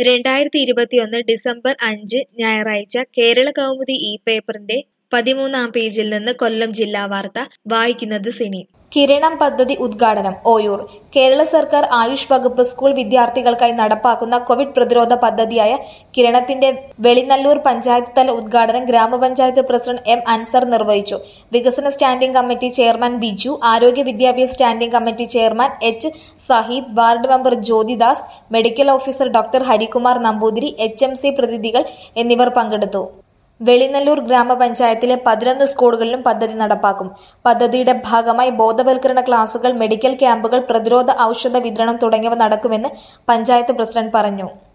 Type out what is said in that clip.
രണ്ടായിരത്തി ഇരുപത്തിയൊന്ന് ഡിസംബർ അഞ്ച് ഞായറാഴ്ച കേരള കൗമുദി ഈ പേപ്പറിന്റെ പതിമൂന്നാം പേജിൽ നിന്ന് കൊല്ലം ജില്ലാ വാർത്ത വായിക്കുന്നത് സിനി കിരണം പദ്ധതി ഉദ്ഘാടനം ഓയൂർ കേരള സർക്കാർ ആയുഷ് വകുപ്പ് സ്കൂൾ വിദ്യാർത്ഥികൾക്കായി നടപ്പാക്കുന്ന കോവിഡ് പ്രതിരോധ പദ്ധതിയായ കിരണത്തിന്റെ വെളിനല്ലൂർ പഞ്ചായത്ത് തല ഉദ്ഘാടനം ഗ്രാമപഞ്ചായത്ത് പ്രസിഡന്റ് എം അൻസർ നിർവഹിച്ചു വികസന സ്റ്റാൻഡിംഗ് കമ്മിറ്റി ചെയർമാൻ ബിജു ആരോഗ്യ വിദ്യാഭ്യാസ standing committee chairman H Saheed ward member Jyothidas medical officer doctor Harikumar Namboothiri H M C പ്രതിനിധികൾ എന്നിവർ പങ്കെടുത്തു വെളിനല്ലൂർ ഗ്രാമപഞ്ചായത്തിലെ പതിനൊന്ന് സ്കൂളുകളിലും പദ്ധതി നടപ്പാക്കും പദ്ധതിയുടെ ഭാഗമായി ബോധവൽക്കരണ ക്ലാസുകൾ മെഡിക്കൽ ക്യാമ്പുകൾ പ്രതിരോധ ഔഷധ വിതരണം തുടങ്ങിയവ നടക്കുമെന്ന് പഞ്ചായത്ത് പ്രസിഡന്റ് പറഞ്ഞു